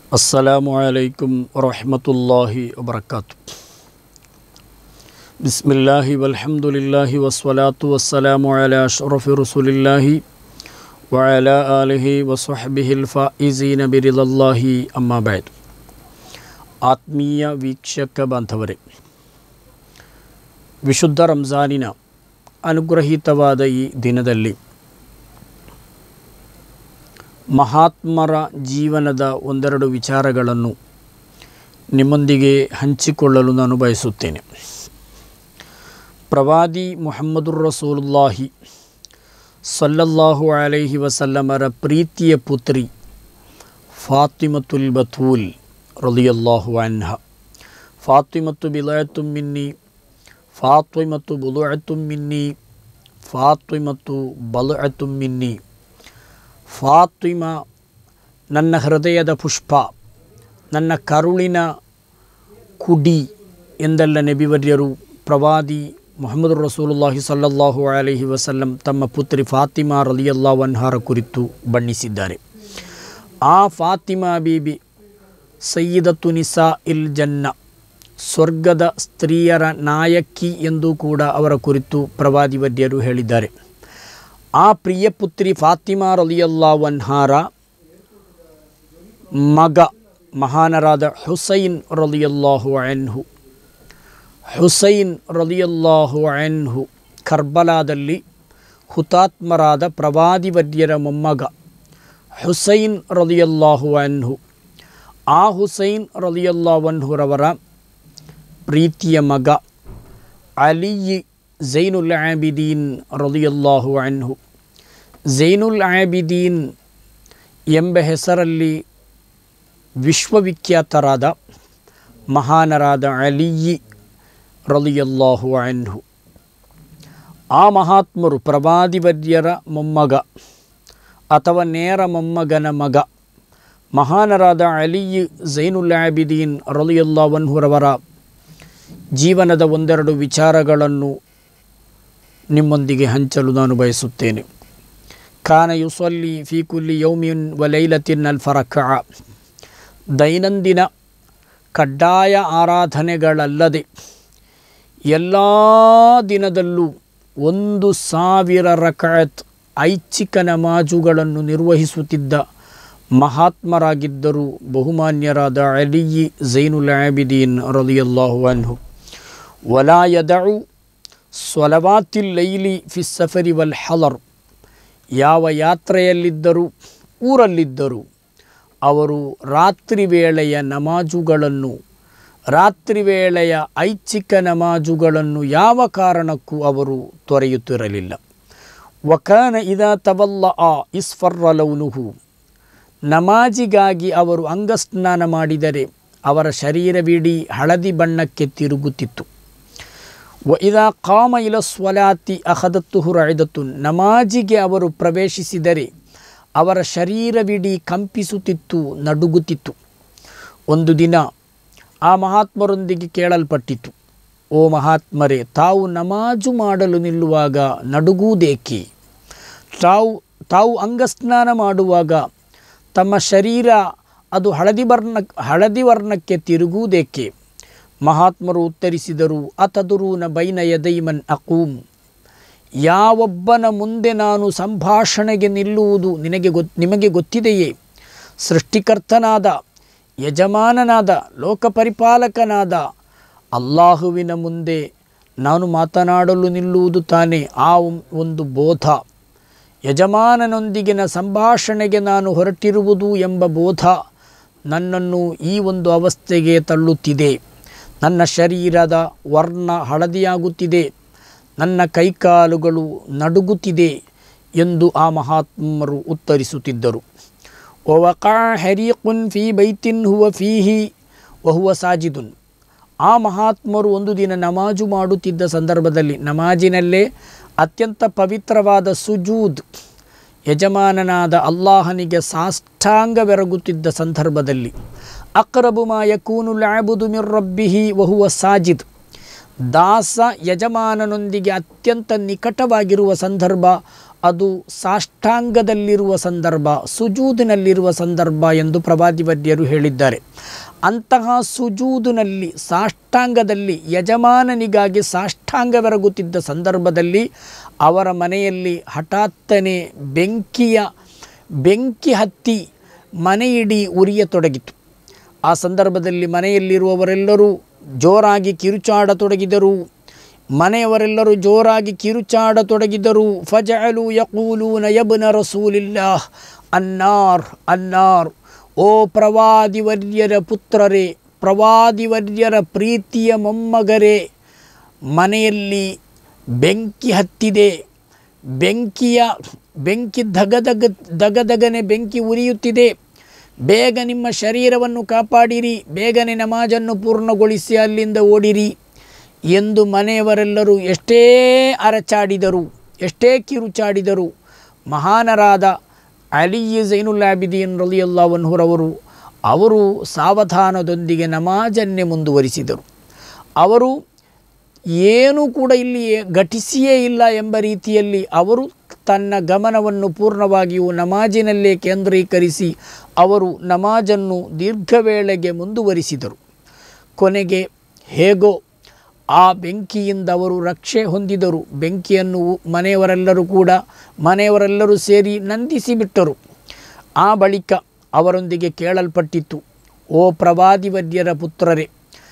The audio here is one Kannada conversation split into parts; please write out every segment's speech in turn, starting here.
السلام عليكم ورحمة الله وبركاته بسم الله والحمد لله والصلاة والسلام على أشرف رسول الله وعلى آله وصحبه الفائزين برضا الله أما بعد ಆತ್ಮೀಯ ವೀಕ್ಷಕ ಬಾಂಧವರೇ ವಿಶುದ್ಧ ರಂಜಾನಿನ ಅನುಗ್ರಹೀತವಾದ ಈ ದಿನದಲ್ಲಿ ಮಹಾತ್ಮರ ಜೀವನದ ಒಂದೆರಡು ವಿಚಾರಗಳನ್ನು ನಿಮ್ಮೊಂದಿಗೆ ಹಂಚಿಕೊಳ್ಳಲು ನಾನು ಬಯಸುತ್ತೇನೆ ಪ್ರವಾದಿ ಮುಹಮ್ಮದುರ್ ರಸೂಲುಲ್ಲಾಹಿ ಸಲ್ಲಲ್ಲಾಹು ಅಲೈಹಿ ವಸಲ್ಲಮರ ಪ್ರೀತಿಯ ಪುತ್ರಿ ಫಾತಿಮತುಲ್ ಬತೂಲ್ ರಲಿಯಲ್ಲಾಹು ಅನ್ಹ ಫಾತಿಮತ್ತು ಬಿಲಾಯತು ಮಿನ್ನಿ ಫಾತ್ವಿಮತ್ತು ಬುಲುಅತು ಮಿನ್ನಿ ಫಾತ್ವಿಮತ್ತು ಬಲುಅತು ಮಿನ್ನಿ ಫಾತ್ವಿಮ ನನ್ನ ಹೃದಯದ ಪುಷ್ಪ ನನ್ನ ಕರುಳಿನ ಕುಡಿ ಎಂದೆಲ್ಲ ನಬಿವರ್ಯರು ಪ್ರವಾದಿ ಮೊಹಮ್ಮದ್ ರಸೂಲುಲ್ಲಾಹಿ ಸಲ್ಲಲ್ಲಾಹು ಅಲೈಹಿ ವಸಲ್ಲಂ ತಮ್ಮ ಪುತ್ರಿ ಫಾತಿಮಾ ರಲಿಯಲ್ಲಾ ವನ್ಹಾರ ಕುರಿತು ಬಣ್ಣಿಸಿದ್ದಾರೆ ಆ ಫಾತಿಮಾ ಬೀಬಿ ಸಯ್ಯಿದತ್ತು ನಿಸಾ ಇಲ್ ಜನ್ನ ಸ್ವರ್ಗದ ಸ್ತ್ರೀಯರ ನಾಯಕಿ ಎಂದು ಕೂಡ ಅವರ ಕುರಿತು ಪ್ರವಾದಿ ವಡ್ಯರು ಹೇಳಿದ್ದಾರೆ ಆ ಪ್ರಿಯ ಪುತ್ರಿ ಫಾತಿಮಾ ರಲಿಯಲ್ಲಾ ವನ್ಹಾರ ಮಗ ಮಹಾನರಾದ ಹುಸೈನ್ ರಲಿಯಲ್ಲಾಹು ಅನ್ಹು ಹುಸೈನ್ ರಲಿಯಲ್ಲಾಹು ಅನ್ಹು ಕರ್ಬಲಾದಲ್ಲಿ ಹುತಾತ್ಮರಾದ ಪ್ರವಾದಿ ವಡ್ಯರ ಮೊಮ್ಮಗ ಹುಸೈನ್ ರಲಿಯಲ್ಲಾಹು ಅನ್ಹು ಆ ಹುಸೈನ್ ರಲಿಯಲ್ಲಾವನ್ಹುರವರ ಪ್ರೀತಿಯ ಮಗ ಅಲಿ ಝೈನುಲ್ ಆಬಿದೀನ್ ರಲಿಯಲ್ಲಾಹು ಅನ್ಹು ಝೈನುಲ್ ಆಬಿದೀನ್ ಎಂಬ ಹೆಸರಲ್ಲಿ ವಿಶ್ವವಿಖ್ಯಾತರಾದ ಮಹಾನರಾದ ಅಲಿ ರಲಿಯಲ್ಲಾಹು ಅನ್ಹು ಆ ಮಹಾತ್ಮರು ಪ್ರವಾದಿವರ್ಯರ ಮೊಮ್ಮಗ ಅಥವಾ ನೇರ ಮೊಮ್ಮಗನ ಮಗ ಮಹಾನರಾದ ಅಲಿ ಝೈನುಲ್ ಆಬಿದೀನ್ ರಲಿಯಲ್ಲಾವನ್ಹುರವರ ಜೀವನದ ಒಂದೆರಡು ವಿಚಾರಗಳನ್ನು ನಿಮ್ಮೊಂದಿಗೆ ಹಂಚಲು ನಾನು ಬಯಸುತ್ತೇನೆ ಖಾನ ಯುಸಲ್ಲಿ ಫಿ ಕುಲ್ಲಿ ಯೌಮಿನ್ ವಲೈಲತಿನ್ ಅಲ್ ಫರಕ ದೈನಂದಿನ ಕಡ್ಡಾಯ ಆರಾಧನೆಗಳಲ್ಲದೆ ಎಲ್ಲ ದಿನದಲ್ಲೂ ಒಂದು ಸಾವಿರ ರಕಾಯತ್ ಐಚ್ಛಿಕ ನಮಾಜುಗಳನ್ನು ನಿರ್ವಹಿಸುತ್ತಿದ್ದ ಮಹಾತ್ಮರಾಗಿದ್ದರು ಬಹುಮಾನ್ಯರಾದ ಅಲಿ ಝೈನುಲ್ ಆಬಿದೀನ್ ರಲಿಯಲ್ಲಾಹು ಅನ್ಹು ವಲಾ ಯದዑ ಸ್ವಲವಾತಿಲ್ ಲೈಲಿ ಫಿ ಸಫರಿ ವಲ್ ಹಲರ್ ಯಾವ ಯಾತ್ರೆಯಲ್ಲಿದ್ದರೂ ಊರಲ್ಲಿದ್ದರೂ ಅವರು ರಾತ್ರಿ ವೇಳೆಯ ನಮಾಜುಗಳನ್ನು ರಾತ್ರಿ ವೇಳೆಯ ಐಚ್ಛಿಕ ನಮಾಜುಗಳನ್ನು ಯಾವ ಕಾರಣಕ್ಕೂ ಅವರು ತೊರೆಯುತ್ತಿರಲಿಲ್ಲ ವಕಾನ ಇದ ತವಲ್ಲ ಆ ಇಸ್ಫರ್ರ ಲೌನುಹು ನಮಾಜಿಗಾಗಿ ಅವರು ಅಂಗಸ್ನಾನ ಮಾಡಿದರೆ ಅವರ ಶರೀರವಿಡೀ ಹಳದಿ ಬಣ್ಣಕ್ಕೆ ತಿರುಗುತ್ತಿತ್ತು ವ ಇದ ಕಾಮ ಇಲ ಸ್ವಲಾತಿ ಅಹದತ್ತು ಹುರಾಯ್ದತ್ತು ನಮಾಜಿಗೆ ಅವರು ಪ್ರವೇಶಿಸಿದರೆ ಅವರ ಶರೀರವಿಡೀ ಕಂಪಿಸುತ್ತಿತ್ತು ನಡುಗುತ್ತಿತ್ತು ಒಂದು ದಿನ ಆ ಮಹಾತ್ಮರೊಂದಿಗೆ ಕೇಳಲ್ಪಟ್ಟಿತು ಓ ಮಹಾತ್ಮರೇ ತಾವು ನಮಾಜು ಮಾಡಲು ನಿಲ್ಲುವಾಗ ನಡುಗುವುದೇಕೆ ತಾವು ತಾವು ಅಂಗಸ್ನಾನ ಮಾಡುವಾಗ ತಮ್ಮ ಶರೀರ ಅದು ಹಳದಿ ವರ್ಣ ಹಳದಿ ವರ್ಣಕ್ಕೆ ತಿರುಗುವುದೇಕೆ ಮಹಾತ್ಮರು ಉತ್ತರಿಸಿದರು ಅತದುರೂನ ಬೈನ ಯದೈಮನ್ ಅಕೂಮ್ ಯಾವೊಬ್ಬನ ಮುಂದೆ ನಾನು ಸಂಭಾಷಣೆಗೆ ನಿಲ್ಲುವುದು ನಿನಗೆ ಗೊತ್ ನಿಮಗೆ ಗೊತ್ತಿದೆಯೇ ಸೃಷ್ಟಿಕರ್ತನಾದ ಯಜಮಾನನಾದ ಲೋಕಪರಿಪಾಲಕನಾದ ಅಲ್ಲಾಹುವಿನ ಮುಂದೆ ನಾನು ಮಾತನಾಡಲು ನಿಲ್ಲುವುದು ತಾನೇ ಆ ಒಂದು ಬೋಧ ಯಜಮಾನನೊಂದಿಗಿನ ಸಂಭಾಷಣೆಗೆ ನಾನು ಹೊರಟಿರುವುದು ಎಂಬ ಬೋಧ ನನ್ನನ್ನು ಈ ಒಂದು ಅವಸ್ಥೆಗೆ ತಳ್ಳುತ್ತಿದೆ ನನ್ನ ಶರೀರದ ವರ್ಣ ಹಳದಿಯಾಗುತ್ತಿದೆ ನನ್ನ ಕೈಕಾಲುಗಳು ನಡುಗುತ್ತಿದೆ ಎಂದು ಆ ಮಹಾತ್ಮರು ಉತ್ತರಿಸುತ್ತಿದ್ದರು ಒವಕಾ ಹೆರೀಕುನ್ ಫಿ ಬೈತಿನ್ ಹುವ ಫೀಹಿ ವಹುವ ಸಾಜಿದುನ್ ಆ ಮಹಾತ್ಮರು ಒಂದು ದಿನ ನಮಾಜು ಮಾಡುತ್ತಿದ್ದ ಸಂದರ್ಭದಲ್ಲಿ ನಮಾಜಿನಲ್ಲೇ ಅತ್ಯಂತ ಪವಿತ್ರವಾದ ಸುಜೂದ್ ಯಜಮಾನನಾದ ಅಲ್ಲಾಹನಿಗೆ ಸಾಷ್ಟಾಂಗವೆರಗುತ್ತಿದ್ದ ಸಂದರ್ಭದಲ್ಲಿ ಅಕ್ರಬು ಮಾ ಯಕೂನು ಲ್ಯಾಬುದು ಮಿರ್ ರಬ್ಬಿಹಿ ವಹುವ ಸಾಜಿದ್ ದಾಸ ಯಜಮಾನನೊಂದಿಗೆ ಅತ್ಯಂತ ನಿಕಟವಾಗಿರುವ ಸಂದರ್ಭ ಅದು ಸಾಷ್ಟಾಂಗದಲ್ಲಿರುವ ಸಂದರ್ಭ ಸುಜೂದಿನಲ್ಲಿರುವ ಸಂದರ್ಭ ಎಂದು ಪ್ರವಾದಿವರ್ಯರು ಹೇಳಿದ್ದಾರೆ ಅಂತಹ ಸುಜೂದಿನಲ್ಲಿ ಸಾಷ್ಟಾಂಗದಲ್ಲಿ ಯಜಮಾನನಿಗಾಗಿ ಸಾಷ್ಟಾಂಗವೆರಗುತ್ತಿದ್ದ ಸಂದರ್ಭದಲ್ಲಿ ಅವರ ಮನೆಯಲ್ಲಿ ಹಠಾತ್ತನೆ ಬೆಂಕಿಯ ಬೆಂಕಿ ಹತ್ತಿ ಮನೆಯಿಡೀ ಉರಿಯತೊಡಗಿತು ಆ ಸಂದರ್ಭದಲ್ಲಿ ಮನೆಯಲ್ಲಿರುವವರೆಲ್ಲರೂ ಜೋರಾಗಿ ಕಿರುಚಾಡತೊಡಗಿದರು ಮನೆಯವರೆಲ್ಲರೂ ಜೋರಾಗಿ ಕಿರುಚಾಡತೊಡಗಿದರು ಫಜಅಲು ಯಕೂಲೂನ ಯಬ್ನ ರಸೂಲಿಲ್ಲಾಹ್ ಅನ್ನಾರ್ ಅನ್ನಾರ್ ಓ ಪ್ರವಾದಿವರ್ಯರ ಪುತ್ರರೇ ಪ್ರವಾದಿವರ್ಯರ ಪ್ರೀತಿಯ ಮೊಮ್ಮಗರೇ ಮನೆಯಲ್ಲಿ ಬೆಂಕಿ ಹತ್ತಿದೆ ಬೆಂಕಿಯ ಬೆಂಕಿ ಧಗಧಗ ದಗದಗನೆ ಬೆಂಕಿ ಉರಿಯುತ್ತಿದೆ ಬೇಗ ನಿಮ್ಮ ಶರೀರವನ್ನು ಕಾಪಾಡಿರಿ ಬೇಗನೆ ನಮಾಜನ್ನು ಪೂರ್ಣಗೊಳಿಸಿ ಅಲ್ಲಿಂದ ಓಡಿರಿ ಎಂದು ಮನೆಯವರೆಲ್ಲರೂ ಎಷ್ಟೇ ಅರಚಾಡಿದರು ಎಷ್ಟೇ ಕಿರುಚಾಡಿದರು ಮಹಾನರಾದ ಅಲಿ ಜೈನುಲ್ಲಾಬಿದೀನ್ ರಲಿಯಲ್ಲಾವನ್ಹುರವರು ಅವರು ಸಾವಧಾನದೊಂದಿಗೆ ನಮಾಜನ್ನೇ ಮುಂದುವರಿಸಿದರು ಅವರು ಏನೂ ಕೂಡ ಇಲ್ಲಿ ಘಟಿಸಿಯೇ ಇಲ್ಲ ಎಂಬ ರೀತಿಯಲ್ಲಿ ಅವರು ತನ್ನ ಗಮನವನ್ನು ಪೂರ್ಣವಾಗಿಯೂ ನಮಾಜಿನಲ್ಲೇ ಕೇಂದ್ರೀಕರಿಸಿ ಅವರು ನಮಾಜನ್ನು ದೀರ್ಘವೇಳೆಗೆ ಮುಂದುವರಿಸಿದರು ಕೊನೆಗೆ ಹೇಗೋ ಆ ಬೆಂಕಿಯಿಂದ ಅವರು ರಕ್ಷೆ ಹೊಂದಿದರು ಬೆಂಕಿಯನ್ನು ಮನೆಯವರೆಲ್ಲರೂ ಕೂಡ ಮನೆಯವರೆಲ್ಲರೂ ಸೇರಿ ನಂದಿಸಿಬಿಟ್ಟರು ಆ ಬಳಿಕ ಅವರೊಂದಿಗೆ ಕೇಳಲ್ಪಟ್ಟಿತ್ತು ಓ ಪ್ರವಾದಿವರ್ಯರ ಪುತ್ರರೇ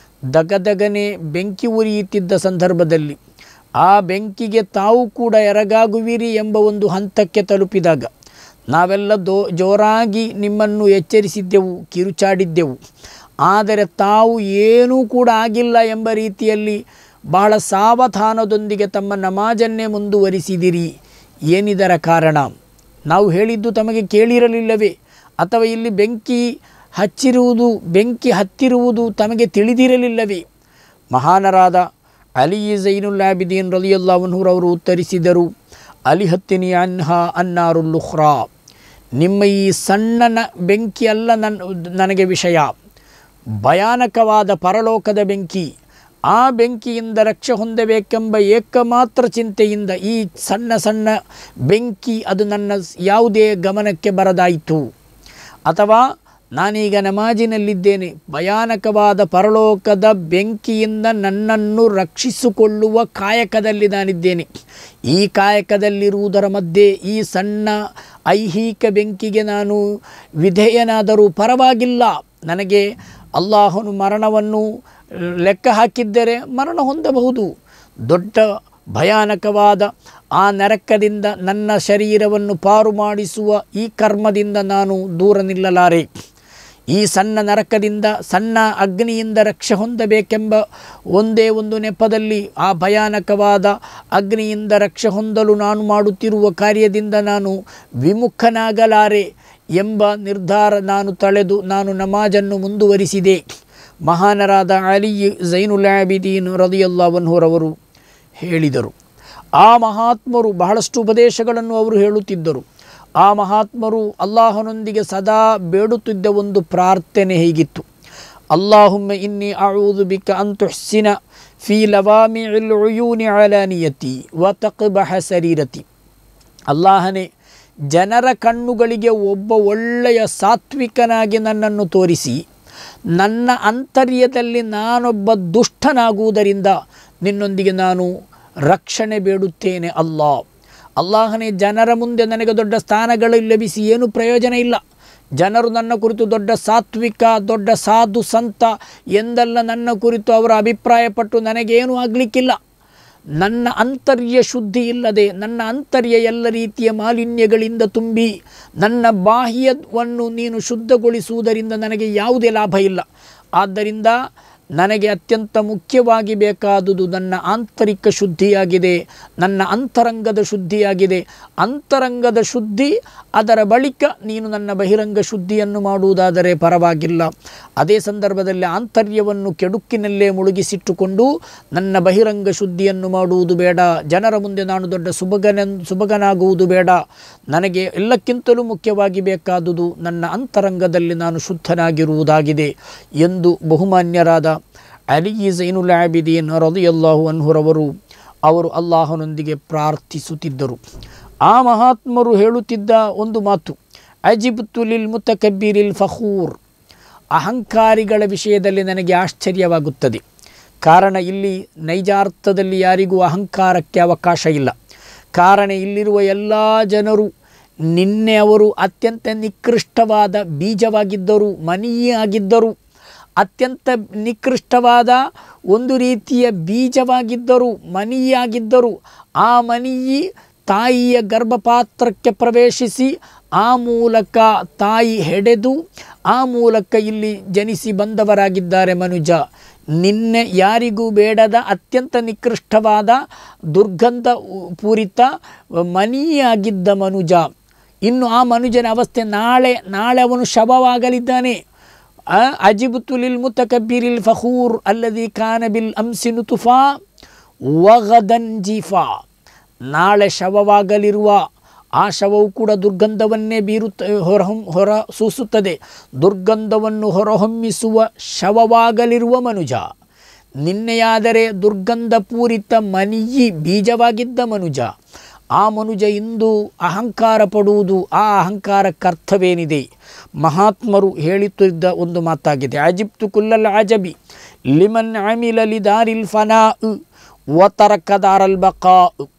ದಗದಗನೆ ಬೆಂಕಿ ಉರಿಯುತ್ತಿದ್ದ ಸಂದರ್ಭದಲ್ಲಿ ಆ ಬೆಂಕಿಗೆ ತಾವು ಕೂಡ ಎರಗಾಗುವಿರಿ ಎಂಬ ಒಂದು ಹಂತಕ್ಕೆ ತಲುಪಿದಾಗ ನಾವೆಲ್ಲ ದೋ ಜೋರಾಗಿ ನಿಮ್ಮನ್ನು ಎಚ್ಚರಿಸಿದ್ದೆವು ಕಿರುಚಾಡಿದ್ದೆವು ಆದರೆ ತಾವು ಏನೂ ಕೂಡ ಆಗಿಲ್ಲ ಎಂಬ ರೀತಿಯಲ್ಲಿ ಬಹಳ ಸಾವಧಾನದೊಂದಿಗೆ ತಮ್ಮ ನಮಾಜನ್ನೇ ಮುಂದುವರಿಸಿದಿರಿ ಏನಿದರ ಕಾರಣ ನಾವು ಹೇಳಿದ್ದು ತಮಗೆ ಕೇಳಿರಲಿಲ್ಲವೇ ಅಥವಾ ಇಲ್ಲಿ ಬೆಂಕಿ ಹಚ್ಚಿರುವುದು ಬೆಂಕಿ ಹತ್ತಿರುವುದು ತಮಗೆ ತಿಳಿದಿರಲಿಲ್ಲವೇ ಮಹಾನರಾದ ಅಲಿ ಜೈನುಲ್ಲಾಬಿದೀನ್ ರಲಿಯಲ್ಲಾವನ್ಹೂರವರು ಉತ್ತರಿಸಿದರು ಅಲಿ ಹತ್ತಿನಿ ಅನ್ಹಾ ಅನ್ನಾರುಲ್ಲುಹ್ರಾ ನಿಮ್ಮ ಈ ಸಣ್ಣನ ಬೆಂಕಿ ಅಲ್ಲ ನನ್ನ ನನಗೆ ವಿಷಯ ಭಯಾನಕವಾದ ಪರಲೋಕದ ಬೆಂಕಿ ಆ ಬೆಂಕಿಯಿಂದ ರಕ್ಷೆ ಹೊಂದಬೇಕೆಂಬ ಏಕಮಾತ್ರ ಚಿಂತೆಯಿಂದ ಈ ಸಣ್ಣ ಸಣ್ಣ ಬೆಂಕಿ ಅದು ನನ್ನ ಯಾವುದೇ ಗಮನಕ್ಕೆ ಬರದಾಯಿತು ಅಥವಾ ನಾನೀಗ ನಮಾಜಿನಲ್ಲಿದ್ದೇನೆ ಭಯಾನಕವಾದ ಪರಲೋಕದ ಬೆಂಕಿಯಿಂದ ನನ್ನನ್ನು ರಕ್ಷಿಸಿಕೊಳ್ಳುವ ಕಾಯಕದಲ್ಲಿ ನಾನಿದ್ದೇನೆ ಈ ಕಾಯಕದಲ್ಲಿರುವುದರ ಮಧ್ಯೆ ಈ ಸಣ್ಣ ಐಹಿಕ ಬೆಂಕಿಗೆ ನಾನು ವಿಧೇಯನಾದರೂ ಪರವಾಗಿಲ್ಲ ನನಗೆ ಅಲ್ಲಾಹನು ಮರಣವನ್ನು ಲೆಕ್ಕ ಹಾಕಿದ್ದರೆ ಮರಣ ಹೊಂದಬಹುದು ದೊಡ್ಡ ಭಯಾನಕವಾದ ಆ ನರಕದಿಂದ ನನ್ನ ಶರೀರವನ್ನು ಪಾರು ಮಾಡಿಸುವ ಈ ಕರ್ಮದಿಂದ ನಾನು ದೂರ ನಿಲ್ಲಲಾರೆ ಈ ಸಣ್ಣ ನರಕದಿಂದ ಸಣ್ಣ ಅಗ್ನಿಯಿಂದ ರಕ್ಷೆ ಹೊಂದಬೇಕೆಂಬ ಒಂದೇ ಒಂದು ನೆಪದಲ್ಲಿ ಆ ಭಯಾನಕವಾದ ಅಗ್ನಿಯಿಂದ ರಕ್ಷೆ ಹೊಂದಲು ನಾನು ಮಾಡುತ್ತಿರುವ ಕಾರ್ಯದಿಂದ ನಾನು ವಿಮುಖನಾಗಲಾರೆ ಎಂಬ ನಿರ್ಧಾರ ನಾನು ತಳೆದು ನಾನು ನಮಾಜನ್ನು ಮುಂದುವರಿಸಿದೆ ಮಹಾನರಾದ ಅಲಿ ಜೈನುಲ್ ಆಬಿದೀನ್ ರದಿಯಲ್ಲಾವನ್ಹೋರವರು ಹೇಳಿದರು ಆ ಮಹಾತ್ಮರು ಬಹಳಷ್ಟು ಉಪದೇಶಗಳನ್ನು ಅವರು ಹೇಳುತ್ತಿದ್ದರು ಆ ಮಹಾತ್ಮರು ಅಲ್ಲಾಹನೊಂದಿಗೆ ಸದಾ ಬೇಡುತ್ತಿದ್ದ ಒಂದು ಪ್ರಾರ್ಥನೆ ಹೀಗಿತ್ತು ಅಲ್ಲಾಹುಮ್ಮ ಇನ್ನಿ ಅಳೂದು ಬಿಕ ಅಂತುಹ್ಸಿನ ಫಿ ಲವಾಮಿ ಉಯೂನಿ ಅಲಾನಿಯತಿ ವ ತಕ್ಬಹ ಸರೀರತಿ ಅಲ್ಲಾಹನೇ ಜನರ ಕಣ್ಣುಗಳಿಗೆ ಒಬ್ಬ ಒಳ್ಳೆಯ ಸಾತ್ವಿಕನಾಗಿ ನನ್ನನ್ನು ತೋರಿಸಿ ನನ್ನ ಅಂತರ್ಯದಲ್ಲಿ ನಾನೊಬ್ಬ ದುಷ್ಟನಾಗುವುದರಿಂದ ನಿನ್ನೊಂದಿಗೆ ನಾನು ರಕ್ಷಣೆ ಬೇಡುತ್ತೇನೆ ಅಲ್ಲಾ ಅಲ್ಲಾಹನೇ ಜನರ ಮುಂದೆ ನನಗೆ ದೊಡ್ಡ ಸ್ಥಾನಗಳು ಲಭಿಸಿ ಏನು ಪ್ರಯೋಜನ ಇಲ್ಲ ಜನರು ನನ್ನ ಕುರಿತು ದೊಡ್ಡ ಸಾತ್ವಿಕ ದೊಡ್ಡ ಸಾಧು ಸಂತ ಎಂದೆಲ್ಲ ನನ್ನ ಕುರಿತು ಅವರ ಅಭಿಪ್ರಾಯಪಟ್ಟು ನನಗೇನೂ ಆಗಲಿಕ್ಕಿಲ್ಲ ನನ್ನ ಅಂತರ್ಯ ಶುದ್ಧಿ ಇಲ್ಲದೆ ನನ್ನ ಅಂತರ್ಯ ಎಲ್ಲ ರೀತಿಯ ಮಾಲಿನ್ಯಗಳಿಂದ ತುಂಬಿ ನನ್ನ ಬಾಹ್ಯವನ್ನು ನೀನು ಶುದ್ಧಗೊಳಿಸುವುದರಿಂದ ನನಗೆ ಯಾವುದೇ ಲಾಭ ಇಲ್ಲ ಆದ್ದರಿಂದ ನನಗೆ ಅತ್ಯಂತ ಮುಖ್ಯವಾಗಿ ಬೇಕಾದುದು ನನ್ನ ಆಂತರಿಕ ಶುದ್ಧಿಯಾಗಿದೆ ನನ್ನ ಅಂತರಂಗದ ಶುದ್ಧಿಯಾಗಿದೆ ಅಂತರಂಗದ ಶುದ್ಧಿ ಅದರ ಬಳಿಕ ನೀನು ನನ್ನ ಬಹಿರಂಗ ಶುದ್ಧಿಯನ್ನು ಮಾಡುವುದಾದರೆ ಪರವಾಗಿಲ್ಲ ಅದೇ ಸಂದರ್ಭದಲ್ಲಿ ಆಂತರ್ಯವನ್ನು ಕೆಡುಕಿನಲ್ಲೇ ಮುಳುಗಿಸಿಟ್ಟುಕೊಂಡು ನನ್ನ ಬಹಿರಂಗ ಶುದ್ಧಿಯನ್ನು ಮಾಡುವುದು ಬೇಡ ಜನರ ಮುಂದೆ ನಾನು ದೊಡ್ಡ ಸುಬಗನ ಸುಬಗನಾಗುವುದು ಬೇಡ ನನಗೆ ಎಲ್ಲಕ್ಕಿಂತಲೂ ಮುಖ್ಯವಾಗಿ ಬೇಕಾದುದು ನನ್ನ ಅಂತರಂಗದಲ್ಲಿ ನಾನು ಶುದ್ಧನಾಗಿರುವುದಾಗಿದೆ ಎಂದು ಬಹುಮಾನ್ಯರಾದ ಅಲಿ ಜೈನುಲ್ ಆಬಿದೀನ್ ರದಿಯಲ್ಲಾಹು ಅನ್ಹುರವರು ಅವರು ಅಲ್ಲಾಹನೊಂದಿಗೆ ಪ್ರಾರ್ಥಿಸುತ್ತಿದ್ದರು ಆ ಮಹಾತ್ಮರು ಹೇಳುತ್ತಿದ್ದ ಒಂದು ಮಾತು ಅಜಿಬ್ತು ಲಿಲ್ ಮುತಕಬ್ಬಿರಿಲ್ ಫಖೂರ್ ಅಹಂಕಾರಿಗಳ ವಿಷಯದಲ್ಲಿ ನನಗೆ ಆಶ್ಚರ್ಯವಾಗುತ್ತದೆ ಕಾರಣ ಇಲ್ಲಿ ನೈಜಾರ್ಥದಲ್ಲಿ ಯಾರಿಗೂ ಅಹಂಕಾರಕ್ಕೆ ಅವಕಾಶ ಇಲ್ಲ ಕಾರಣ ಇಲ್ಲಿರುವ ಎಲ್ಲ ಜನರು ನಿನ್ನೆ ಅವರು ಅತ್ಯಂತ ನಿಕೃಷ್ಟವಾದ ಬೀಜವಾಗಿದ್ದರು ಮನಿಯಾಗಿದ್ದರು ಅತ್ಯಂತ ನಿಕೃಷ್ಟವಾದ ಒಂದು ರೀತಿಯ ಬೀಜವಾಗಿದ್ದರು ಮನಿಯಾಗಿದ್ದರು ಆ ಮನಿಯಿ ತಾಯಿಯ ಗರ್ಭಪಾತ್ರಕ್ಕೆ ಪ್ರವೇಶಿಸಿ ಆ ಮೂಲಕ ತಾಯಿ ಹೆಡೆದು ಆ ಮೂಲಕ ಇಲ್ಲಿ ಜನಿಸಿ ಬಂದವರಾಗಿದ್ದಾರೆ ಮನುಜ ನಿನ್ನೆ ಯಾರಿಗೂ ಬೇಡದ ಅತ್ಯಂತ ನಿಕೃಷ್ಟವಾದ ದುರ್ಗಂಧ ಪೂರಿತ ಮನಿಯಾಗಿದ್ದ ಮನುಜ ಇನ್ನು ಆ ಮನುಜನ ಅವಸ್ಥೆ ನಾಳೆ ನಾಳೆ ಅವನು ಶವವಾಗಲಿದ್ದಾನೆ ಅಜಿಬುತುಲಿಲ್ ಮುತಕಬ್ಬಿರಿಲ್ ಫಖೂರ್ ಅಲ್ಲದಿ ಕಾನಬಿಲ್ ಅಂಸಿನು ತುಫಾ ವಗದನ್ ಜೀಫಾ ನಾಳೆ ಶವವಾಗಲಿರುವ ಆ ಶವವು ಕೂಡ ದುರ್ಗಂಧವನ್ನೇ ಬೀರುತ್ತ ಹೊರಹೊಮ್ ಹೊರ ಸೂಸುತ್ತದೆ ದುರ್ಗಂಧವನ್ನು ಹೊರಹೊಮ್ಮಿಸುವ ಶವವಾಗಲಿರುವ ಮನುಜ ನಿನ್ನೆಯಾದರೆ ದುರ್ಗಂಧಪೂರಿತ ಮನಿಯಿ ಬೀಜವಾಗಿದ್ದ ಮನುಜ ಆ ಮನುಜ ಇಂದು ಅಹಂಕಾರ ಪಡುವುದು ಆ ಅಹಂಕಾರಕ್ಕೆ ಅರ್ಥವೇನಿದೆ ಮಹಾತ್ಮರು ಹೇಳುತ್ತಿದ್ದ ಒಂದು ಮಾತಾಗಿದೆ ಅಜಿಬ್ತು ಕುಲ್ಲಲ್ ಆಜಬಿ ಲಿಮನ್ ಅಮಿಲಲಿ ದಾರಿಲ್ ಫನಾ ವತರಕದಾರಲ್ ಬಕಾ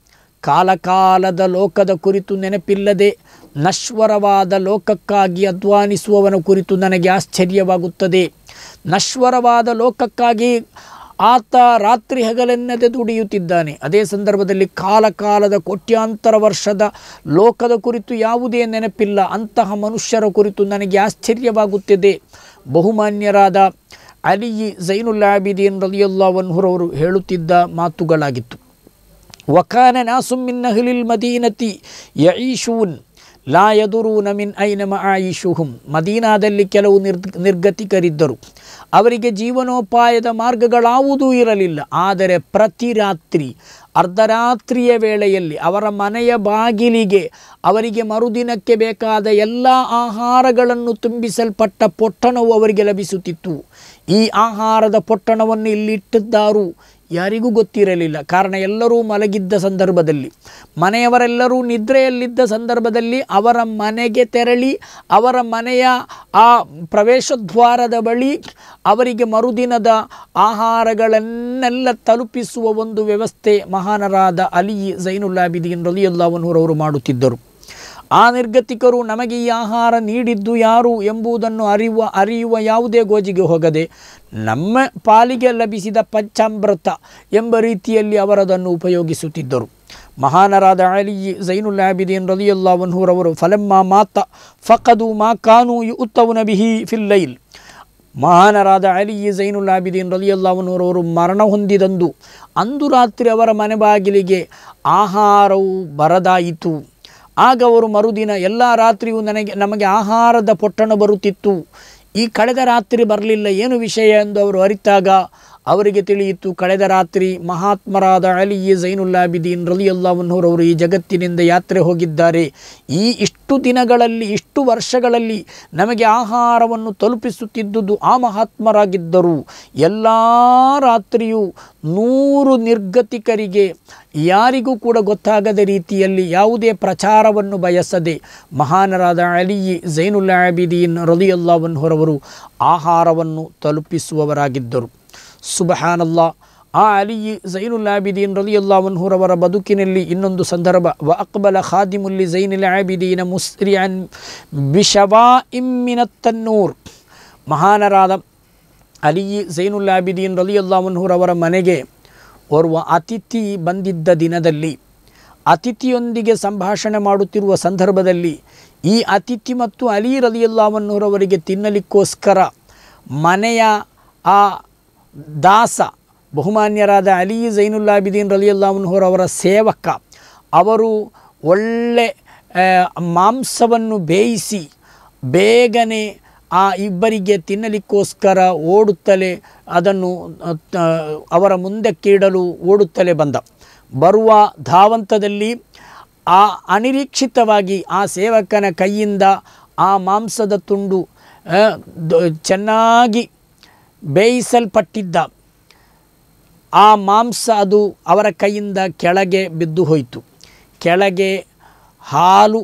ಕಾಲಕಾಲದ ಲೋಕದ ಕುರಿತು ನೆನಪಿಲ್ಲದೆ ನಶ್ವರವಾದ ಲೋಕಕ್ಕಾಗಿ ಅಧ್ವಾನಿಸುವವನ ಕುರಿತು ನನಗೆ ಆಶ್ಚರ್ಯವಾಗುತ್ತದೆ ನಶ್ವರವಾದ ಲೋಕಕ್ಕಾಗಿ ಆತ ರಾತ್ರಿ ಹಗಲೆನ್ನದೆ ದುಡಿಯುತ್ತಿದ್ದಾನೆ ಅದೇ ಸಂದರ್ಭದಲ್ಲಿ ಕಾಲಕಾಲದ ಕೋಟ್ಯಾಂತರ ವರ್ಷದ ಲೋಕದ ಕುರಿತು ಯಾವುದೇ ನೆನಪಿಲ್ಲ ಅಂತಹ ಮನುಷ್ಯರ ಕುರಿತು ನನಗೆ ಆಶ್ಚರ್ಯವಾಗುತ್ತಿದೆ ಬಹುಮಾನ್ಯರಾದ ಅಲಿ ಜೈನುಲ್ಲಾಬಿದೀನ್ ರಲಿಯಲ್ಲಾವನ್ಹುರವರು ಹೇಳುತ್ತಿದ್ದ ಮಾತುಗಳಾಗಿತ್ತು ವಕಾನ ನಾಸುಮಿನ್ ಅಹ್ಲಿಲ್ ಮದೀನತಿ ಯঈಶೂನ್ ಲಾ ಯದುರೂನ ಮಿನ್ ಐನ ಮಆಯಿಶುಹುಂ ಮದೀನಾದಲ್ಲಿ ಕೆಲವು ನಿರ್ ನಿರ್ಗತಿಕರಿದ್ದರು ಅವರಿಗೆ ಜೀವನೋಪಾಯದ ಮಾರ್ಗಗಳಾವುದೂ ಇರಲಿಲ್ಲ ಆದರೆ ಪ್ರತಿ ರಾತ್ರಿ ಅರ್ಧರಾತ್ರಿಯ ವೇಳೆಯಲ್ಲಿ ಅವರ ಮನೆಯ ಬಾಗಿಲಿಗೆ ಅವರಿಗೆ ಮರುದಿನಕ್ಕೆ ಬೇಕಾದ ಎಲ್ಲ ಆಹಾರಗಳನ್ನು ತುಂಬಿಸಲ್ಪಟ್ಟ ಪೊಟ್ಟಣವು ಅವರಿಗೆ ಲಭಿಸುತ್ತಿತ್ತು ಈ ಆಹಾರದ ಪೊಟ್ಟಣವನ್ನು ಇಲ್ಲಿಟ್ಟಿದ್ದಾರು ಯಾರಿಗೂ ಗೊತ್ತಿರಲಿಲ್ಲ ಕಾರಣ ಎಲ್ಲರೂ ಮಲಗಿದ್ದ ಸಂದರ್ಭದಲ್ಲಿ ಮನೆಯವರೆಲ್ಲರೂ ನಿದ್ರೆಯಲ್ಲಿದ್ದ ಸಂದರ್ಭದಲ್ಲಿ ಅವರ ಮನೆಗೆ ತೆರಳಿ ಅವರ ಮನೆಯ ಆ ಪ್ರವೇಶದ್ವಾರದ ಬಳಿ ಅವರಿಗೆ ಮರುದಿನದ ಆಹಾರಗಳನ್ನೆಲ್ಲ ತಲುಪಿಸುವ ಒಂದು ವ್ಯವಸ್ಥೆ ಮಹಾನರಾದ ಅಲಿ ಜೈನುಲ್ಲಾಬಿದೀನ್ ರಲಿಯಲ್ಲಾವನೂರವರು ಮಾಡುತ್ತಿದ್ದರು ಆ ನಿರ್ಗತಿಕರು ನಮಗೆ ಈ ಆಹಾರ ನೀಡಿದ್ದು ಯಾರು ಎಂಬುದನ್ನು ಅರಿಯುವ ಅರಿಯುವ ಯಾವುದೇ ಗೋಜಿಗೆ ಹೋಗದೆ ನಮ್ಮ ಪಾಲಿಗೆ ಲಭಿಸಿದ ಪಂಚಾಮೃತ ಎಂಬ ರೀತಿಯಲ್ಲಿ ಅವರದನ್ನು ಉಪಯೋಗಿಸುತ್ತಿದ್ದರು ಮಹಾನರಾದ ಅಲಿ ಜೈನುಲ್ಲಾಬಿದೀನ್ ರಲಿಯಲ್ಲಾವನ್ಹೂರವರು ಫಲಮ್ಮ ಮಾತ ಫಕದು ಮಾ ಕಾನು ಉತ್ತವನ ಬಿಹಿ ಫಿಲ್ಲೈಲ್ ಮಹಾನರಾದ ಅಲಿ ಜೈನುಲ್ಲಾಬಿದೀನ್ ರಲಿಯಲ್ಲಾವನೂರವರು ಮರಣ ಹೊಂದಿದಂದು ಅಂದು ರಾತ್ರಿ ಅವರ ಮನೆ ಬಾಗಿಲಿಗೆ ಆಹಾರವು ಬರದಾಯಿತು ಆಗ ಅವರು ಮರುದಿನ ಎಲ್ಲ ರಾತ್ರಿಯೂ ನನಗೆ ನಮಗೆ ಆಹಾರದ ಪೊಟ್ಟಣ ಬರುತ್ತಿತ್ತು ಈ ಕಳೆದ ರಾತ್ರಿ ಬರಲಿಲ್ಲ ಏನು ವಿಷಯ ಎಂದು ಅವರು ಅರಿತಾಗ ಅವರಿಗೆ ತಿಳಿಯಿತು ಕಳೆದ ರಾತ್ರಿ ಮಹಾತ್ಮರಾದ ಅಲಿ ಜೈನುಲ್ಲಾಬಿದೀನ್ ರಲಿಯಲ್ಲಾವನ್ನೂರವರು ಈ ಜಗತ್ತಿನಿಂದ ಯಾತ್ರೆ ಹೋಗಿದ್ದಾರೆ ಈ ಇಷ್ಟು ದಿನಗಳಲ್ಲಿ ಇಷ್ಟು ವರ್ಷಗಳಲ್ಲಿ ನಮಗೆ ಆಹಾರವನ್ನು ತಲುಪಿಸುತ್ತಿದ್ದುದು ಆ ಮಹಾತ್ಮರಾಗಿದ್ದರು ಎಲ್ಲ ರಾತ್ರಿಯೂ ನೂರು ನಿರ್ಗತಿಕರಿಗೆ ಯಾರಿಗೂ ಕೂಡ ಗೊತ್ತಾಗದ ರೀತಿಯಲ್ಲಿ ಯಾವುದೇ ಪ್ರಚಾರವನ್ನು ಬಯಸದೆ ಮಹಾನರಾದ ಅಲಿ ಜೈನುಲ್ಲಾಬಿದೀನ್ ರಲಿಯಲ್ಲಾವನ್ಹೊರವರು ಆಹಾರವನ್ನು ತಲುಪಿಸುವವರಾಗಿದ್ದರು ಸುಬಹಾನಲ್ಲ ಆ ಅಲಿ ಜೈನುಲ್ಲಾಬಿದೀನ್ ರಲಿಯಲ್ಲಾವನ್ಹುರವರ ಬದುಕಿನಲ್ಲಿ ಇನ್ನೊಂದು ಸಂದರ್ಭ ವ ಅಕ್ಬಲ ಖಾದಿಮುಲ್ಲಿ ಜೈನುಲ್ ಆಬಿದೀನ ಮುಸ್ರಿಯನ್ ಬಿಶವಾ ಇಮ್ಮಿನತ್ತನ್ನೂರ್ ಮಹಾನರಾದ ಅಲಿ ಜೈನುಲ್ಲಾಬಿದೀನ್ ರಲಿಯಲ್ಲಾವನ್ಹುರವರ ಮನೆಗೆ ಓರ್ವ ಅತಿಥಿ ಬಂದಿದ್ದ ದಿನದಲ್ಲಿ ಅತಿಥಿಯೊಂದಿಗೆ ಸಂಭಾಷಣೆ ಮಾಡುತ್ತಿರುವ ಸಂದರ್ಭದಲ್ಲಿ ಈ ಅತಿಥಿ ಮತ್ತು ಅಲಿ ರಲಿಯಲ್ಲಾವನ್ನೂರವರಿಗೆ ತಿನ್ನಲಿಕ್ಕೋಸ್ಕರ ಮನೆಯ ಆ ದಾಸ ಬಹುಮಾನ್ಯರಾದ ಅಲಿ ಜೈನುಲ್ಲಾಬಿದೀನ್ ರಲಿಯಲ್ಲಾವನ್ಹೋರವರ ಸೇವಕ ಅವರು ಒಳ್ಳೆ ಮಾಂಸವನ್ನು ಬೇಯಿಸಿ ಬೇಗನೆ ಆ ಇಬ್ಬರಿಗೆ ತಿನ್ನಲಿಕ್ಕೋಸ್ಕರ ಓಡುತ್ತಲೇ ಅದನ್ನು ಅವರ ಮುಂದಕ್ಕಿಡಲು ಓಡುತ್ತಲೇ ಬಂದ ಬರುವ ಧಾವಂತದಲ್ಲಿ ಆ ಅನಿರೀಕ್ಷಿತವಾಗಿ ಆ ಸೇವಕನ ಕೈಯಿಂದ ಆ ಮಾಂಸದ ತುಂಡು ಚೆನ್ನಾಗಿ ಬೇಯಿಸಲ್ಪಟ್ಟಿದ್ದ ಆ ಮಾಂಸ ಅದು ಅವರ ಕೈಯಿಂದ ಕೆಳಗೆ ಬಿದ್ದು ಹೋಯಿತು ಕೆಳಗೆ ಹಾಲು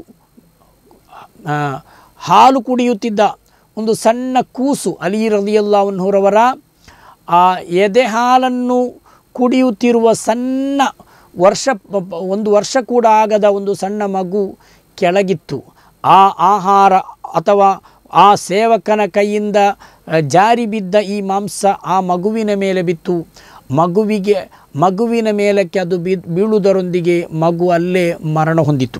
ಆ, ಹಾಲು ಕುಡಿಯುತ್ತಿದ್ದ ಒಂದು ಸಣ್ಣ ಕೂಸು ಅಲಿ ರಲಿಯಲ್ಲಾವನ್ನೂರವರ ಆ ಎದೆ ಹಾಲನ್ನು ಕುಡಿಯುತ್ತಿರುವ ಸಣ್ಣ ವರ್ಷ ಪ- ಪ- ಒಂದು ವರ್ಷ ಕೂಡ ಆಗದ ಒಂದು ಸಣ್ಣ ಮಗು ಕೆಳಗಿತ್ತು ಆ ಆಹಾರ ಅಥವಾ ಆ ಸೇವಕನ ಕೈಯಿಂದ ಆ, ಜಾರಿ ಬಿದ್ದ ಈ ಮಾಂಸ ಆ ಮಗುವಿನ ಮೇಲೆ ಬಿತ್ತು ಮಗುವಿಗೆ ಮಗುವಿನ ಮೇಲಕ್ಕೆ ಅದು ಬಿ ಬೀಳುವುದರೊಂದಿಗೆ ಮಗು ಅಲ್ಲೇ ಮರಣ ಹೊಂದಿತು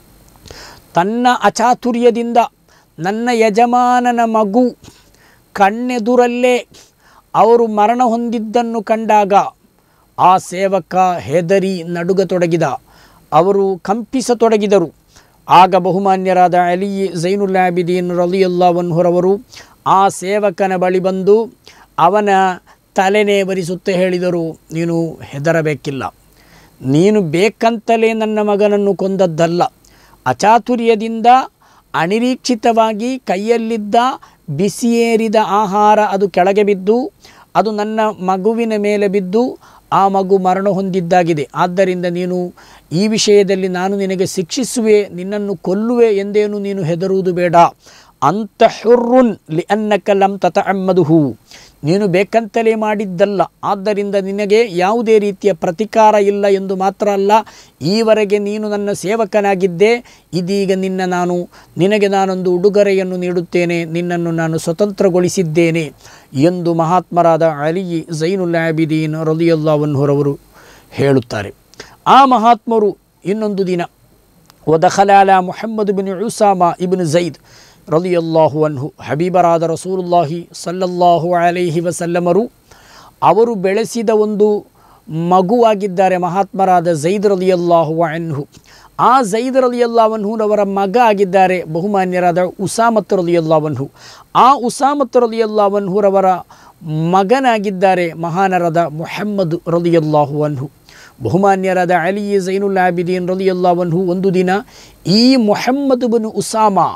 ತನ್ನ ಅಚಾತುರ್ಯದಿಂದ ನನ್ನ ಯಜಮಾನನ ಮಗು ಕಣ್ಣೆದುರಲ್ಲೇ ಅವರು ಮರಣ ಹೊಂದಿದ್ದನ್ನು ಕಂಡಾಗ ಆ ಸೇವಕ ಹೆದರಿ ನಡುಗತೊಡಗಿದ ಅವರು ಕಂಪಿಸತೊಡಗಿದರು ಆಗ ಬಹುಮಾನ್ಯರಾದ ಅಲಿ ಜೈನುಲ್ಲಾಬಿದೀನ್ ರಲಿಯಲ್ಲಾವನ್ಹುರವರು ಆ ಸೇವಕನ ಬಳಿ ಬಂದು ಅವನ ತಲೆನೇ ಬರಿಸುತ್ತ ಹೇಳಿದರು ನೀನು ಹೆದರಬೇಕಿಲ್ಲ ನೀನು ಬೇಕಂತಲೇ ನನ್ನ ಮಗನನ್ನು ಕೊಂದದ್ದಲ್ಲ ಅಚಾತುರ್ಯದಿಂದ ಅನಿರೀಕ್ಷಿತವಾಗಿ ಕೈಯಲ್ಲಿದ್ದ ಬಿಸಿಯೇರಿದ ಆಹಾರ ಅದು ಕೆಳಗೆ ಬಿದ್ದು ಅದು ನನ್ನ ಮಗುವಿನ ಮೇಲೆ ಬಿದ್ದು ಆ ಮಗು ಮರಣ ಹೊಂದಿದ್ದಾಗಿದೆ ಆದ್ದರಿಂದ ನೀನು ಈ ವಿಷಯದಲ್ಲಿ ನಾನು ನಿನಗೆ ಶಿಕ್ಷಿಸುವೆ ನಿನ್ನನ್ನು ಕೊಲ್ಲುವೆ ಎಂದೇನು ನೀನು ಹೆದರುವುದು ಬೇಡ ಅಂತ ಹುರ್ರುನ್ ಲಿ ಅನ್ನಕ ಲಂ ತತ ಅಮ್ಮದುಹು ನೀನು ಬೇಕಂತಲೇ ಮಾಡಿದ್ದಲ್ಲ ಆದ್ದರಿಂದ ನಿನಗೆ ಯಾವುದೇ ರೀತಿಯ ಪ್ರತಿಕಾರ ಇಲ್ಲ ಎಂದು ಮಾತ್ರ ಅಲ್ಲ ಈವರೆಗೆ ನೀನು ನನ್ನ ಸೇವಕನಾಗಿದ್ದೆ ಇದೀಗ ನಿನ್ನ ನಾನು ನಿನಗೆ ನಾನೊಂದು ಉಡುಗೊರೆಯನ್ನು ನೀಡುತ್ತೇನೆ ನಿನ್ನನ್ನು ನಾನು ಸ್ವತಂತ್ರಗೊಳಿಸಿದ್ದೇನೆ ಎಂದು ಮಹಾತ್ಮರಾದ ಅಲಿ ಜೈನುಲ್ ಆಬಿದೀನ್ ರಲಿಯಲ್ಲಾವನ್ಹುರವರು ಹೇಳುತ್ತಾರೆ ಆ ಮಹಾತ್ಮರು ಇನ್ನೊಂದು ದಿನ ವದಖಲಾಲ ಮುಹಮ್ಮದ್ ಬಿನ್ ಉಸಾಮಾ ಇಬ್ನ್ ಝೈದ್ ರಲಿಯಲ್ಲಾಹು ಅನ್ಹು ಹಬೀಬರಾದ ರಸೂಲುಲ್ಲಾಹಿ ಸಲ್ಲಲ್ಲಾಹು ಅಲೈಹಿ ವಸಲ್ಲಮರು ಅವರು ಬೆಳೆಸಿದ ಒಂದು ಮಗುವಾಗಿದ್ದಾರೆ ಮಹಾತ್ಮರಾದ ಝೈದ್ ರಲಿಯಲ್ಲಾಹು ಅನ್ಹು ಆ ಝೈದ್ ರಲಿಯಲ್ಲಾವನ್ಹುರವರ ಮಗ ಆಗಿದ್ದಾರೆ ಬಹುಮಾನ್ಯರಾದ ಉಸಾಮತ್ ರಲಿಯಲ್ಲಾವನ್ಹು ಆ ಉಸಾಮತ್ ರಲಿಯಲ್ಲಾವನ್ಹುರವರ ಮಗನಾಗಿದ್ದಾರೆ ಮಹಾನರಾದ ಮುಹಮ್ಮದ್ ರಲಿಯಲ್ಲಾಹು ಅನ್ಹು ಬಹುಮಾನ್ಯರಾದ ಅಲಿ ಜೈನುಲ್ ಆಬಿದೀನ್ ರಲಿಯಲ್ಲಾವನ್ಹು ಒಂದು ದಿನ ಈ ಮುಹಮ್ಮದ್ ಬನು ಉಸಾಮಾ